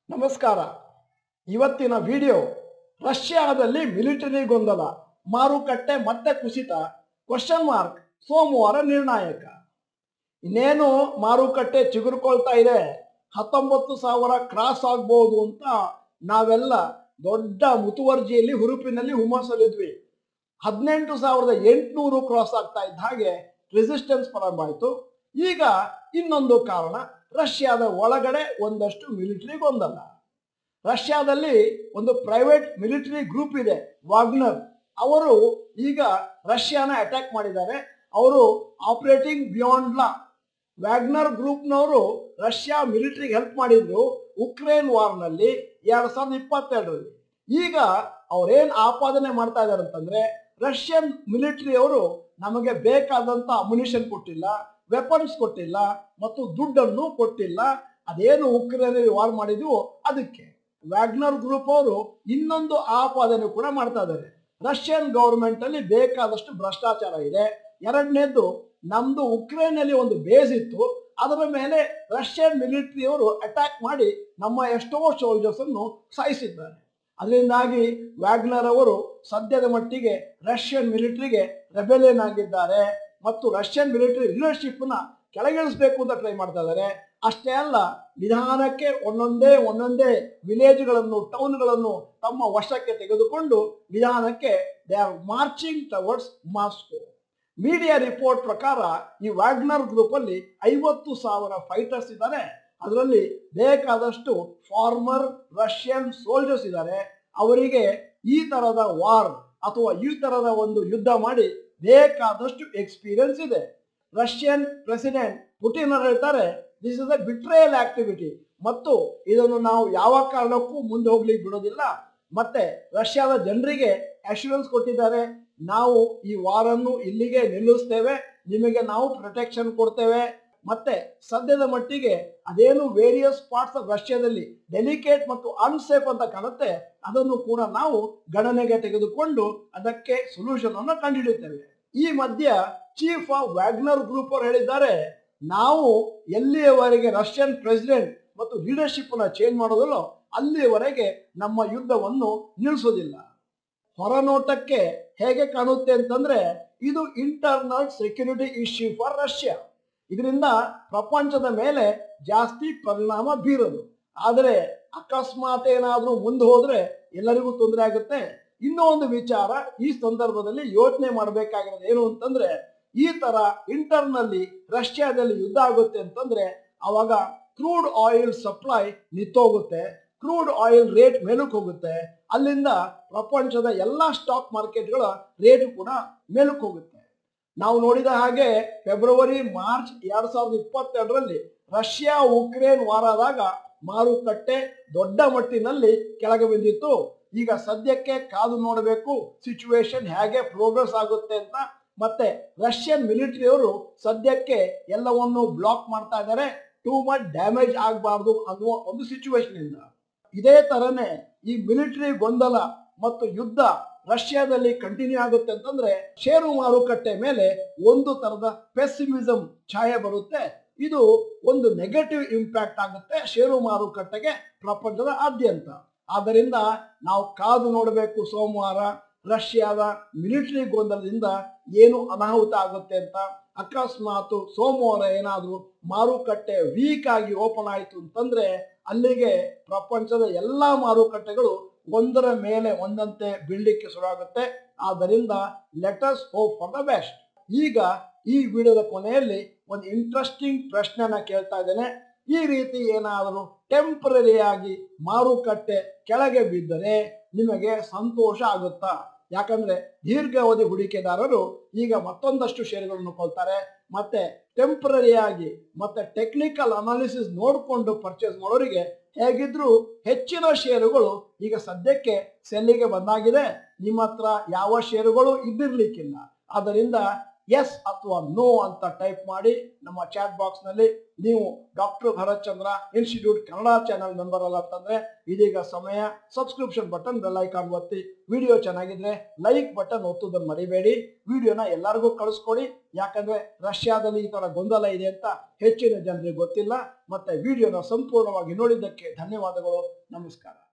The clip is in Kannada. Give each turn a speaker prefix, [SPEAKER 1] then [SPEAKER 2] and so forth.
[SPEAKER 1] ನಮಸ್ಕಾರ ಇವತ್ತಿನ ವಿಡಿಯೋ ರಷ್ಯಾದಲ್ಲಿ ಮಿಲಿಟರಿ ಗೊಂದಲ ಮಾರುಕಟ್ಟೆ ಮತ್ತೆ ಕುಸಿತ ಕ್ವಶನ್ ಮಾರ್ಕ್ ಸೋಮವಾರ ನಿರ್ಣಾಯಕ ಇನ್ನೇನು ಮಾರುಕಟ್ಟೆ ಚಿಗುರುಕೊಳ್ತಾ ಇದೆ ಹತ್ತೊಂಬತ್ತು ಸಾವಿರ ಕ್ರಾಸ್ ಆಗ್ಬೋದು ಅಂತ ನಾವೆಲ್ಲ ದೊಡ್ಡ ಮುತುವರ್ಜಿಯಲ್ಲಿ ಹುರುಪಿನಲ್ಲಿ ಹುಮ್ಮಸ್ಸಲ್ಲಿದ್ವಿ ಹದಿನೆಂಟು ಸಾವಿರದ ಎಂಟುನೂರು ಕ್ರಾಸ್ ಆಗ್ತಾ ಇದ್ದ ಹಾಗೆ ರೆಸಿಸ್ಟೆನ್ಸ್ ಪ್ರಾರಂಭ ಆಯಿತು ಈಗ ಇನ್ನೊಂದು ಕಾರಣ ರಷ್ಯಾದ ಒಳಗಡೆ ಒಂದಷ್ಟು ಮಿಲಿಟರಿ ಗೊಂದಲ ರಷ್ಯಾದಲ್ಲಿ ಒಂದು ಪ್ರೈವೇಟ್ ಮಿಲಿಟರಿ ಗ್ರೂಪ್ ಇದೆ ವಾಗ್ನರ್ ಅವರು ಈಗ ರಷ್ಯಾನ ಅಟ್ಯಾಕ್ ಮಾಡಿದ್ದಾರೆ ಅವರು ಆಪರೇಟಿಂಗ್ ಬಿಯಾಂಡ್ ಲಾ ವ್ಯಾಗ್ನರ್ ಗ್ರೂಪ್ನವರು ರಷ್ಯಾ ಮಿಲಿಟರಿಗೆ ಹೆಲ್ಪ್ ಮಾಡಿದ್ರು ಉಕ್ರೇನ್ ವಾರ್ನಲ್ಲಿ ಎರಡ್ ಸಾವಿರದ ಇಪ್ಪತ್ತೆರಡರಲ್ಲಿ ಈಗ ಅವ್ರೇನ್ ಆಪಾದನೆ ಮಾಡ್ತಾ ಇದ್ದಾರೆ ಅಂತಂದ್ರೆ ರಷ್ಯನ್ ಮಿಲಿಟರಿ ಅವರು ನಮಗೆ ಬೇಕಾದಂತ ಅಮ್ಯುನಿಷನ್ ಕೊಟ್ಟಿಲ್ಲ ವೆಪನ್ಸ್ ಕೊಟ್ಟಿಲ್ಲ ಮತ್ತು ದುಡ್ಡನ್ನು ಕೊಟ್ಟಿಲ್ಲ ಅದೇನು ಉಕ್ರೇನ್ ವಾರ್ ಮಾಡಿದ್ವು ಅದಕ್ಕೆ ವ್ಯಾಗ್ನರ್ ಗ್ರೂಪ್ ಅವರು ಇನ್ನೊಂದು ಆಪಾದನೆ ಕೂಡ ಮಾಡ್ತಾ ಇದ್ದಾರೆ ರಷ್ಯನ್ ಗವರ್ಮೆಂಟ್ ಅಲ್ಲಿ ಬೇಕಾದಷ್ಟು ಭ್ರಷ್ಟಾಚಾರ ಇದೆ ಎರಡನೇದು ನಮ್ದು ಉಕ್ರೇನ್ ಅಲ್ಲಿ ಒಂದು ಬೇಸ್ ಇತ್ತು ಅದರ ಮೇಲೆ ರಷ್ಯನ್ ಮಿಲಿಟರಿಯವರು ಅಟ್ಯಾಕ್ ಮಾಡಿ ನಮ್ಮ ಎಷ್ಟೋ ಸೋಲ್ಜರ್ಸ್ ಅನ್ನು ಸಾಯಿಸಿದ್ದಾರೆ ಅದರಿಂದಾಗಿ ವ್ಯಾಗ್ನರ್ ಅವರು ಸದ್ಯದ ಮಟ್ಟಿಗೆ ರಷ್ಯನ್ ಮಿಲಿಟರಿಗೆ ರೆಬೆಲಿಯನ್ ಆಗಿದ್ದಾರೆ ಮತ್ತು ರಷ್ಯನ್ ಮಿಲಿಟರಿ ಲೀಡರ್ಶಿಪ್ ನ ಕೆಳಗಿಳಿಸಬೇಕು ಅಂತ ಟ್ರೈ ಮಾಡ್ತಾ ಇದ್ದಾರೆ ಅಷ್ಟೇ ಅಲ್ಲ ನಿಧಾನಕ್ಕೆ ಒಂದೊಂದೇ ಒಂದೊಂದೇ ವಿಲೇಜ್ಗಳನ್ನು ಟೌನ್ಗಳನ್ನು ತಮ್ಮ ವಶಕ್ಕೆ ತೆಗೆದುಕೊಂಡು ನಿಧಾನಕ್ಕೆ they are marching towards Moscow media report ಪ್ರಕಾರ ಈ ವ್ಯಾಗ್ನರ್ ಗ್ರೂಪ್ ಅಲ್ಲಿ ಐವತ್ತು ಸಾವಿರ ಫೈಟರ್ಸ್ ಇದ್ದಾರೆ ಅದರಲ್ಲಿ ಬೇಕಾದಷ್ಟು ಫಾರ್ಮರ್ ರಷ್ಯನ್ ಸೋಲ್ಜರ್ಸ್ ಇದ್ದಾರೆ ಅವರಿಗೆ ಈ ತರದ ವಾರ್ ಅಥವಾ ಈ ತರದ ಒಂದು ಯುದ್ಧ ಮಾಡಿ ಬೇಕಾದಷ್ಟು ಎಕ್ಸ್ಪೀರಿಯನ್ಸ್ ಇದೆ ರಷ್ಯನ್ ಪ್ರೆಸಿಡೆಂಟ್ ಪುಟಿನ್ ಅವರು ಹೇಳ್ತಾರೆ this is a betrayal activity ಮತ್ತು ಇದನ್ನು ನಾವು ಯಾವ ಕಾರಣಕ್ಕೂ ಮುಂದೆ ಹೋಗ್ಲಿಕ್ಕೆ ಬಿಡೋದಿಲ್ಲ ಮತ್ತೆ ರಷ್ಯಾದ ಜನರಿಗೆ ಅಶ್ಯೂರೆನ್ಸ್ ಕೊಟ್ಟಿದ್ದಾರೆ ನಾವು ಈ ವಾರನ್ನು ಇಲ್ಲಿಗೆ ನಿಲ್ಲಿಸ್ತೇವೆ ನಿಮಗೆ ನಾವು ಪ್ರೊಟೆಕ್ಷನ್ ಕೊಡ್ತೇವೆ ಮತ್ತೆ ಸದ್ಯದ ಮಟ್ಟಿಗೆ ಅದೇನು ವೇರಿಯಸ್ ಪಾರ್ಟ್ಸ್ ಆಫ್ ರಷ್ಯಾದಲ್ಲಿ ಡೆಲಿಕೇಟ್ ಮತ್ತು ಅನ್ಸೇಫ್ ಅಂತ ಕಾಣುತ್ತೆ ಅದನ್ನು ಕೂಡ ನಾವು ಗಣನೆಗೆ ತೆಗೆದುಕೊಂಡು ಅದಕ್ಕೆ ಸೊಲ್ಯೂಷನ್ ಅನ್ನು ಕಂಡುಹಿಡಿಯುತ್ತೇವೆ ಈ ಮಧ್ಯ ಚೀಫ್ ಆಫ್ ವ್ಯಾಗ್ನರ್ ಗ್ರೂಪ್ ಅವರು ಹೇಳಿದ್ದಾರೆ ನಾವು ಎಲ್ಲಿಯವರೆಗೆ ರಷ್ಯನ್ ಪ್ರೆಸಿಡೆಂಟ್ ಮತ್ತು ಲೀಡರ್ಶಿಪ್ ಅನ್ನ ಚೇಂಜ್ ಮಾಡೋದಿಲ್ಲೋ ಅಲ್ಲಿಯವರೆಗೆ ನಮ್ಮ ಯುದ್ಧವನ್ನು ನಿಲ್ಲಿಸೋದಿಲ್ಲ ಹೊರನೋಟಕ್ಕೆ ಹೇಗೆ ಕಾಣುತ್ತೆ ಅಂತಂದ್ರೆ ಇದು internal security issue for Russia ಇದರಿಂದ ಪ್ರಪಂಚದ ಮೇಲೆ ಜಾಸ್ತಿ ಪರಿಣಾಮ ಬೀರದು ಆದರೆ ಅಕಸ್ಮಾತ್ ಏನಾದ್ರೂ ಮುಂದೆ ಹೋದ್ರೆ ಎಲ್ಲರಿಗೂ ತೊಂದರೆ ಆಗುತ್ತೆ ಇನ್ನೂ ಒಂದು ವಿಚಾರ ಈ ಸಂದರ್ಭದಲ್ಲಿ ಯೋಚನೆ ಮಾಡಬೇಕಾಗಿರೋದು ಏನು ಅಂತಂದ್ರೆ ಈ ತರ ಇಂಟರ್ನಲ್ಲಿ ರಷ್ಯಾದಲ್ಲಿ ಯುದ್ಧ ಆಗುತ್ತೆ ಅಂತಂದ್ರೆ ಅವಾಗ ಕ್ರೂಡ್ ಆಯಿಲ್ ಸಪ್ಲೈ ನಿಂತೋಗುತ್ತೆ ಕ್ರೂಡ್ ಆಯಿಲ್ ರೇಟ್ ಮೇಲಕ್ಕೆ ಹೋಗುತ್ತೆ ಅಲ್ಲಿಂದ ಪ್ರಪಂಚದ ಎಲ್ಲಾ ಸ್ಟಾಕ್ ಮಾರ್ಕೆಟ್ಗಳ ರೇಟ್ ಕೂಡ ಮೇಲಕ್ಕೆ ಹೋಗುತ್ತೆ ನಾವು ನೋಡಿದ ಹಾಗೆ ಫೆಬ್ರವರಿ ಮಾರ್ಚ್ ಎರಡ್ ಸಾವಿರದ ಇಪ್ಪತ್ತೆರಡರಲ್ಲಿ ರಷ್ಯಾ ಉಕ್ರೇನ್ ವಾರ ಆದಾಗ ಮಾರುಕಟ್ಟೆ ದೊಡ್ಡ ಮಟ್ಟಿನಲ್ಲಿ ಕೆಳಗೆ ಬಿದ್ದಿತ್ತು ಈಗ ಸದ್ಯಕ್ಕೆ ಕಾದು ನೋಡಬೇಕು ಸಿಚುವೇಶನ್ ಹೇಗೆ ಪ್ರೋಗ್ರೆಸ್ ಆಗುತ್ತೆ ಅಂತ ಮತ್ತೆ ರಷ್ಯನ್ ಮಿಲಿಟರಿಯವರು ಸದ್ಯಕ್ಕೆ ಎಲ್ಲವನ್ನು ಬ್ಲಾಕ್ ಮಾಡ್ತಾ ಇದ್ದಾರೆ ಟೂ ಮಚ್ ಡ್ಯಾಮೇಜ್ ಆಗಬಾರ್ದು ಅನ್ನುವ ಒಂದು ಸಿಚುವೇಶನ್ ಇಂದ ಇದೇ ತರನೇ ಈ ಮಿಲಿಟರಿ ಗೊಂದಲ ಮತ್ತು ಯುದ್ಧ ರಷ್ಯಾದಲ್ಲಿ ಕಂಟಿನ್ಯೂ ಆಗುತ್ತೆ ಅಂತಂದ್ರೆ ಷೇರು ಮಾರುಕಟ್ಟೆ ಮೇಲೆ ಒಂದು ತರದ ಪೆಸಿಮಿಸಮ್ ಛಾಯೆ ಬರುತ್ತೆ ಇದು ಒಂದು ನೆಗೆಟಿವ್ ಇಂಪ್ಯಾಕ್ಟ್ ಆಗುತ್ತೆ ಷೇರು ಮಾರುಕಟ್ಟೆಗೆ ಪ್ರಪಂಚದ ಆದ್ಯಂತ ಆದ್ದರಿಂದ ನಾವು ಕಾದು ನೋಡಬೇಕು ಸೋಮವಾರ ರಷ್ಯಾದ ಮಿಲಿಟರಿ ಗೊಂದಲದಿಂದ ಏನು ಅನಾಹುತ ಆಗುತ್ತೆ ಅಂತ ಅಕಸ್ಮಾತ್ ಸೋಮವಾರ ಏನಾದರೂ ಮಾರುಕಟ್ಟೆ ವೀಕ್ ಆಗಿ ಓಪನ್ ಆಯಿತು ಅಂತಂದ್ರೆ ಅಲ್ಲಿಗೆ ಪ್ರಪಂಚದ ಎಲ್ಲಾ ಮಾರುಕಟ್ಟೆಗಳು ಒಂದರ ಮೇಲೆ ಒಂದಂತೆ ಬೀಳಲಿಕ್ಕೆ ಶುರುವಾಗುತ್ತೆ ಆದ್ದರಿಂದ let us hope for the best ಈಗ ಈ ವಿಡಿಯೋದ ಕೊನೆಯಲ್ಲಿ ಒಂದು ಇಂಟ್ರೆಸ್ಟಿಂಗ್ ಪ್ರಶ್ನೆನ ಕೇಳ್ತಾ ಇದ್ದೇನೆ ಈ ರೀತಿ ಏನಾದರೂ ಟೆಂಪರರಿ ಆಗಿ ಮಾರುಕಟ್ಟೆ ಕೆಳಗೆ ಬಿದ್ದರೆ ನಿಮಗೆ ಸಂತೋಷ ಆಗುತ್ತಾ ಯಾಕಂದ್ರೆ ದೀರ್ಘಾವಧಿ ಹೂಡಿಕೆದಾರರು ಈಗ ಮತ್ತೊಂದಷ್ಟು ಷೇರುಗಳನ್ನು ಕೊಳ್ತಾರೆ ಮತ್ತೆ ಟೆಂಪರರಿ ಆಗಿ ಮತ್ತೆ ಟೆಕ್ನಿಕಲ್ ಅನಾಲಿಸಿಸ್ ನೋಡಿಕೊಂಡು ಪರ್ಚೇಸ್ ಮಾಡೋರಿಗೆ ಹೇಗಿದ್ರು ಹೆಚ್ಚಿನ ಷೇರುಗಳು ಈಗ ಸದ್ಯಕ್ಕೆ ಸೆಲ್ಲಿಗೆ ಬಂದಾಗಿದೆ ನಿಮ್ಮ ಹತ್ರ ಯಾವ ಷೇರುಗಳು ಇದ್ದಿರ್ಲಿಕ್ಕಿಲ್ಲ ಆದ್ದರಿಂದ ಎಸ್ ಅಥವಾ ನೋ ಅಂತ ಟೈಪ್ ಮಾಡಿ ನಮ್ಮ ಚಾಟ್ ಬಾಕ್ಸ್ ನಲ್ಲಿ ನೀವು doctor Bharath Chandra institute Kannada channel member ಅಲ್ಲ ಅಂತಂದ್ರೆ ಇದೀಗ ಸಮಯ ಸಬ್ಸ್ಕ್ರಿಪ್ಷನ್ ಬಟನ್ ಬೆಲ್ ಐಕಾನ್ ಒತ್ತಿ ವಿಡಿಯೋ ಚೆನ್ನಾಗಿದ್ರೆ ಲೈಕ್ ಬಟನ್ ಒತ್ತುವುದನ್ನು ಮರಿಬೇಡಿ ವಿಡಿಯೋನ ಎಲ್ಲರಿಗೂ ಕಳಿಸ್ಕೊಡಿ ಯಾಕಂದ್ರೆ ರಷ್ಯಾದಲ್ಲಿ ಈ ತರ ಗೊಂದಲ ಇದೆ ಅಂತ ಹೆಚ್ಚಿನ ಜನರಿಗೆ ಗೊತ್ತಿಲ್ಲ ಮತ್ತೆ ವಿಡಿಯೋನ ಸಂಪೂರ್ಣವಾಗಿ ನೋಡಿದ್ದಕ್ಕೆ ಧನ್ಯವಾದಗಳು ನಮಸ್ಕಾರ